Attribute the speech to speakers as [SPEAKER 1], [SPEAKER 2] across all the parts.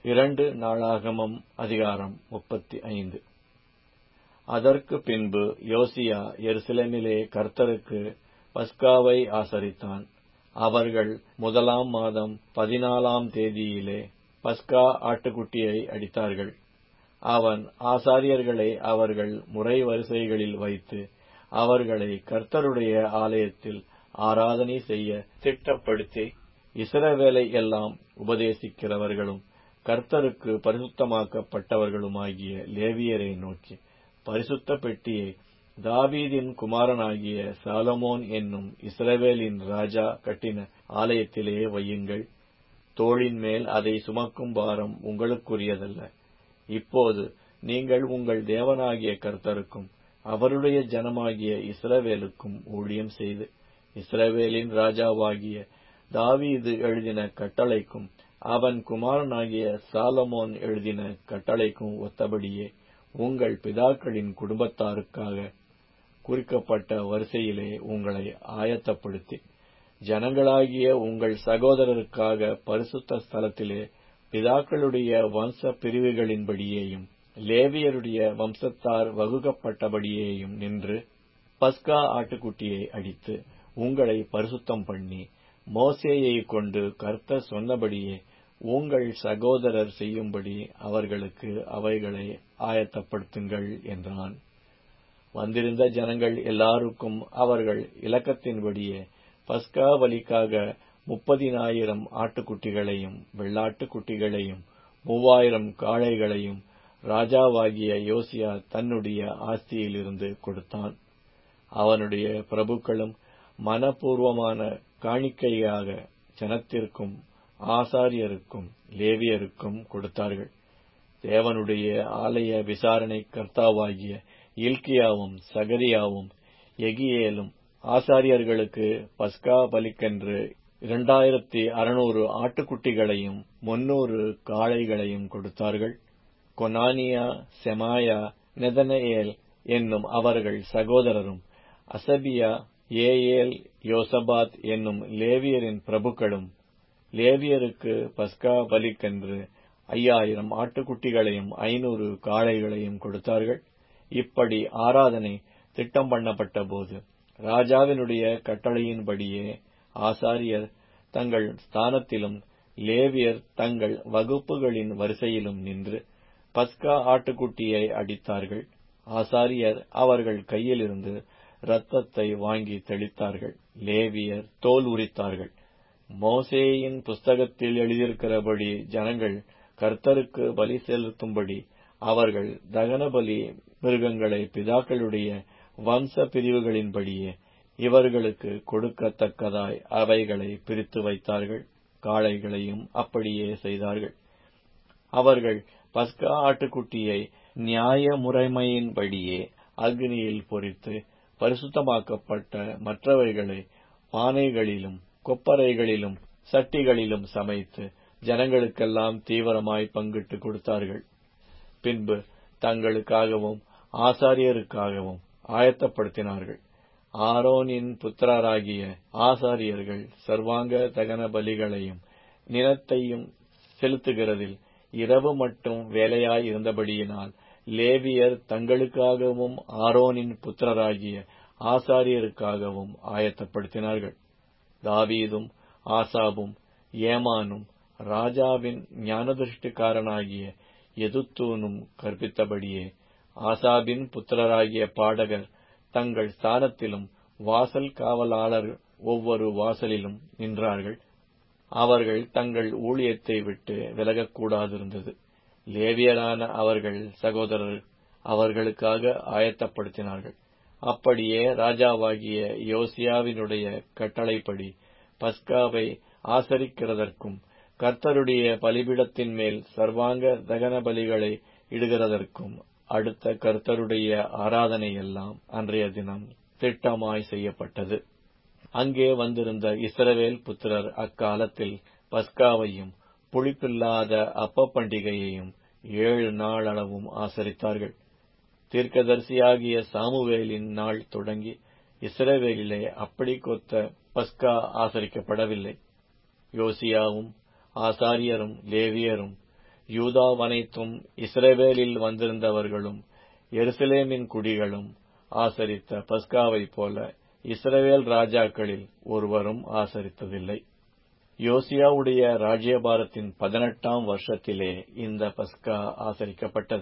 [SPEAKER 1] இரண்டு நாளாகமம் அதிகாரம் முப்பத்தி ஐந்து அதற்கு பின்பு யோசியா எருசலேமிலே கர்த்தருக்கு பஸ்காவை ஆசரித்தான் அவர்கள் முதலாம் மாதம் பதினாலாம் தேதியிலே பஸ்கா ஆட்டுக்குட்டியை அடித்தார்கள் அவன் ஆசாரியர்களை அவர்கள் முறை வரிசைகளில் வைத்து அவர்களை கர்த்தருடைய ஆலயத்தில் ஆராதனை செய்ய திட்டப்படுத்தி இஸ்ரவேலை எல்லாம் உபதேசிக்கிறவர்களும் கர்த்தருக்கு பரிசுத்தமாக்கப்பட்டவர்களுமாகிய லேவியரை நோக்கி பரிசுத்த பெட்டியை தாவீதின் குமாரனாகிய சாலமோன் என்னும் இஸ்ரவேலின் ராஜா கட்டின ஆலயத்திலே வையுங்கள் தோளின் மேல் அதை சுமக்கும் பாரம் உங்களுக்குரியதல்ல இப்போது நீங்கள் உங்கள் தேவனாகிய கர்த்தருக்கும் அவருடைய ஜனமாகிய இஸ்ரவேலுக்கும் ஊழியம் செய்து இஸ்ரவேலின் ராஜாவாகிய தாவீது எழுதின கட்டளைக்கும் அவன் குமாரனாகிய சாலமோன் எழுதின கட்டளைக்கும் ஒத்தபடியே உங்கள் பிதாக்களின் குடும்பத்தாருக்காக குறிக்கப்பட்ட வரிசையிலே உங்களை ஆயத்தப்படுத்தி ஜனங்களாகிய உங்கள் சகோதரருக்காக பரிசுத்த ஸ்தலத்திலே பிதாக்களுடைய வம்ச பிரிவுகளின்படியேயும் லேவியருடைய வம்சத்தார் வகுக்கப்பட்டபடியேயும் நின்று பஸ்கா ஆட்டுக்குட்டியை அடித்து உங்களை பரிசுத்தம் பண்ணி மோசேயை கொண்டு கர்த்தர் சொன்னபடியே உங்கள் சகோதரர் செய்யும்படி அவர்களுக்கு அவைகளை ஆயத்தப்படுத்துங்கள் என்றான் வந்திருந்த ஜனங்கள் எல்லாருக்கும் அவர்கள் இலக்கத்தின்படியே பஸ்கா பலிக்காக முப்பதினாயிரம் ஆட்டுக்குட்டிகளையும் வெள்ளாட்டுக் குட்டிகளையும் மூவாயிரம் காளைகளையும் ராஜாவாகிய யோசியா தன்னுடைய ஆஸ்தியிலிருந்து கொடுத்தான் அவனுடைய பிரபுக்களும் மனப்பூர்வமான காணிக்கையாக ஜனத்திற்கும் ஆசாரியருக்கும் லேவியருக்கும் கொடுத்தார்கள் தேவனுடைய ஆலய விசாரணை கர்த்தாவாகிய இல்கியாவும் சகரியாவும் எகியேலும் ஆசாரியர்களுக்கு பஸ்கா பலிக்கென்று இரண்டாயிரத்தி அறுநூறு ஆட்டுக்குட்டிகளையும் முன்னூறு காளைகளையும் கொடுத்தார்கள் கொனானியா செமாயா நெதனேல் என்னும் அவர்கள் சகோதரரும் அசபியா ஏஏல் யோசபாத் என்னும் லேவியரின் பிரபுக்களும் லேவியருக்கு பஸ்கா பலிக்கென்று ஐயாயிரம் ஆட்டுக்குட்டிகளையும் ஐநூறு காளைகளையும் கொடுத்தார்கள் இப்படி ஆராதனை திட்டம் பண்ணப்பட்ட போது ராஜாவினுடைய கட்டளையின்படியே ஆசாரியர் தங்கள் ஸ்தானத்திலும் லேவியர் தங்கள் வகுப்புகளின் வரிசையிலும் நின்று பஸ்கா ஆட்டுக்குட்டியை அடித்தார்கள் ஆசாரியர் அவர்கள் கையிலிருந்து இரத்தத்தை வாங்கி தெளித்தார்கள் லேவியர் தோல் உரித்தார்கள் மோசேயின் புஸ்தகத்தில் எழுதியிருக்கிறபடி ஜனங்கள் கர்த்தருக்கு பலி செலுத்தும்படி அவர்கள் தகன பலி மிருகங்களை பிதாக்களுடைய வம்ச பிரிவுகளின்படியே இவர்களுக்கு கொடுக்கத்தக்கதாய் அவைகளை பிரித்து வைத்தார்கள் காளைகளையும் அப்படியே செய்தார்கள் அவர்கள் பஸ்கா ஆட்டுக்குட்டியை நியாய முறைமையின்படியே அக்னியில் பொறித்து பரிசுத்தமாக்கப்பட்ட மற்றவைகளை பானைகளிலும் கொப்பரைகளிலும் சட்டிகளிலும் சமைத்து ஜனங்களுக்கெல்லாம் தீவிரமாய் பங்கிட்டு கொடுத்தார்கள் பின்பு தங்களுக்காகவும் ஆசாரியருக்காகவும் ஆயத்தப்படுத்தினார்கள் ஆரோனின் புத்திரராகிய ஆசாரியர்கள் சர்வாங்க தகன பலிகளையும் நிலத்தையும் செலுத்துகிறதில் இரவு மட்டும் வேலையாய் இருந்தபடியினால் லேவியர் தங்களுக்காகவும் ஆரோனின் புத்திரராகிய ஆசாரியருக்காகவும் ஆயத்தப்படுத்தினார்கள் தாவீதும் ஆசாபும் ஏமானும் ராஜாவின் ஞானதிருஷ்டிக்காரனாகிய எதுத்தூனும் கற்பித்தபடியே ஆசாபின் புத்திரராகிய பாடகர் தங்கள் ஸ்தானத்திலும் வாசல் காவலாளர் ஒவ்வொரு வாசலிலும் நின்றார்கள் அவர்கள் தங்கள் ஊழியத்தை விட்டு விலகக்கூடாதிருந்தது லேவியரான அவர்கள் சகோதரர் அவர்களுக்காக ஆயத்தப்படுத்தினார்கள் அப்படியே ராஜாவாகிய யோசியாவினுடைய கட்டளைப்படி பஸ்காவை ஆசரிக்கிறதற்கும் கர்த்தருடைய பலிபிடத்தின் மேல் சர்வாங்க தகன பலிகளை இடுகிறதற்கும் அடுத்த கர்த்தருடைய ஆராதனை எல்லாம் அன்றைய தினம் திட்டமாய் செய்யப்பட்டது அங்கே வந்திருந்த இஸ்ரவேல் புத்திரர் அக்காலத்தில் பஸ்காவையும் புளிப்பில்லாத அப்ப பண்டிகையையும் ஏழு நாள் அளவும் ஆசரித்தார்கள் தீர்க்கதரிசியாகிய சாமுவேலின் நாள் தொடங்கி இஸ்ரவேலிலே அப்படி கொத்த பஸ்கா ஆசரிக்கப்படவில்லை யோசியாவும் ஆசாரியரும் லேவியரும் யூதாவனைத்தும் இஸ்ரவேலில் வந்திருந்தவர்களும் எருசலேமின் குடிகளும் ஆசரித்த பஸ்காவைப் போல இஸ்ரவேல் ராஜாக்களில் ஒருவரும் ஆசரித்ததில்லை யோசியாவுடைய ராஜ்யபாரத்தின் பதினெட்டாம் வருஷத்திலே இந்த பஸ்கா ஆசரிக்கப்பட்டது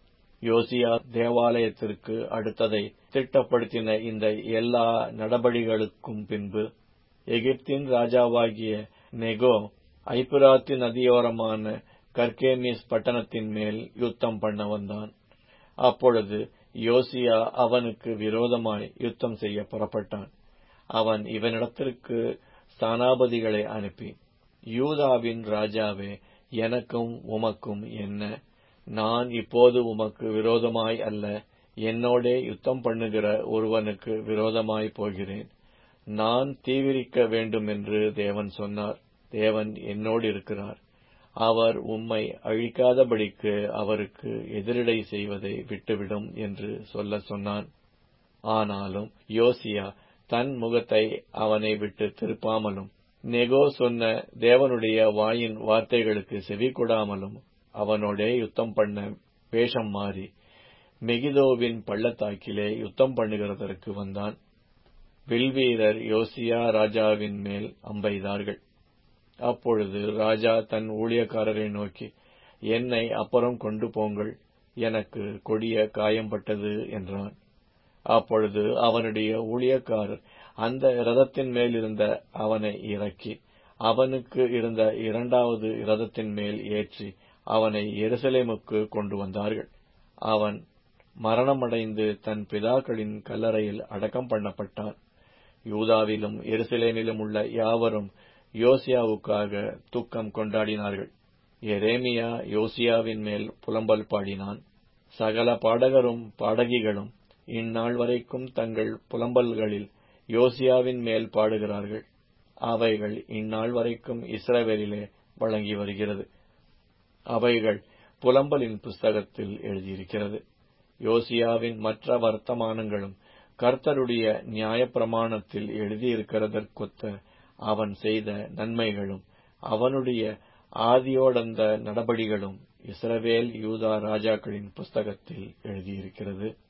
[SPEAKER 1] யோசியா தேவாலயத்திற்கு அடுத்ததை திட்டப்படுத்தின இந்த எல்லா நடபடிகளுக்கும் பின்பு எகிப்தின் ராஜாவாகிய நெகோ ஐப்புராத்து நதியோரமான கர்கேமிஸ் பட்டணத்தின் மேல் யுத்தம் பண்ண வந்தான் அப்பொழுது யோசியா அவனுக்கு விரோதமாய் யுத்தம் செய்ய புறப்பட்டான் அவன் இவனிடத்திற்கு ஸ்தானாபதிகளை அனுப்பி யூதாவின் ராஜாவே எனக்கும் உமக்கும் என்ன நான் இப்போது உமக்கு விரோதமாய் அல்ல என்னோடே யுத்தம் பண்ணுகிற ஒருவனுக்கு விரோதமாய் போகிறேன் நான் தீவிரிக்க வேண்டுமென்று தேவன் சொன்னார் தேவன் என்னோடு இருக்கிறார் அவர் உம்மை அழிக்காதபடிக்கு அவருக்கு எதிரிடை செய்வதை விட்டுவிடும் என்று சொல்ல சொன்னான் ஆனாலும் யோசியா தன் முகத்தை அவனை விட்டு திருப்பாமலும் நெகோ சொன்ன தேவனுடைய வாயின் வார்த்தைகளுக்கு செவி கொடாமலும் அவனோடே யுத்தம் பண்ண வேஷம் மாறி மெகிதோவின் பள்ளத்தாக்கிலே யுத்தம் பண்ணுகிறதற்கு வந்தான் வில்வீரர் யோசியா ராஜாவின் மேல் அம்பெய்தார்கள் அப்பொழுது ராஜா தன் ஊழியக்காரரை நோக்கி என்னை அப்புறம் கொண்டு போங்கள் எனக்கு கொடிய காயம்பட்டது என்றான் அப்பொழுது அவனுடைய ஊழியக்காரர் அந்த ரதத்தின் மேல் இருந்த அவனை இறக்கி அவனுக்கு இருந்த இரண்டாவது ரதத்தின் மேல் ஏற்றி அவனை எருசலேமுக்கு கொண்டு வந்தார்கள் அவன் மரணமடைந்து தன் பிதாக்களின் கல்லறையில் அடக்கம் பண்ணப்பட்டான் யூதாவிலும் எருசலேமிலும் உள்ள யாவரும் யோசியாவுக்காக துக்கம் கொண்டாடினார்கள் எரேமியா யோசியாவின் மேல் புலம்பல் பாடினான் சகல பாடகரும் பாடகிகளும் இந்நாள் வரைக்கும் தங்கள் புலம்பல்களில் யோசியாவின் மேல் பாடுகிறார்கள் அவைகள் இந்நாள் வரைக்கும் இஸ்ரவேலிலே வழங்கி வருகிறது அவைகள் புலம்பலின் புஸ்தகத்தில் எழுதியிருக்கிறது யோசியாவின் மற்ற வர்த்தமானங்களும் கர்த்தருடைய நியாயப்பிரமாணத்தில் எழுதியிருக்கிறதற்கொத்த அவன் செய்த நன்மைகளும் அவனுடைய ஆதியோடந்த நடபடிகளும் இஸ்ரவேல் யூதா ராஜாக்களின் புஸ்தகத்தில் எழுதியிருக்கிறது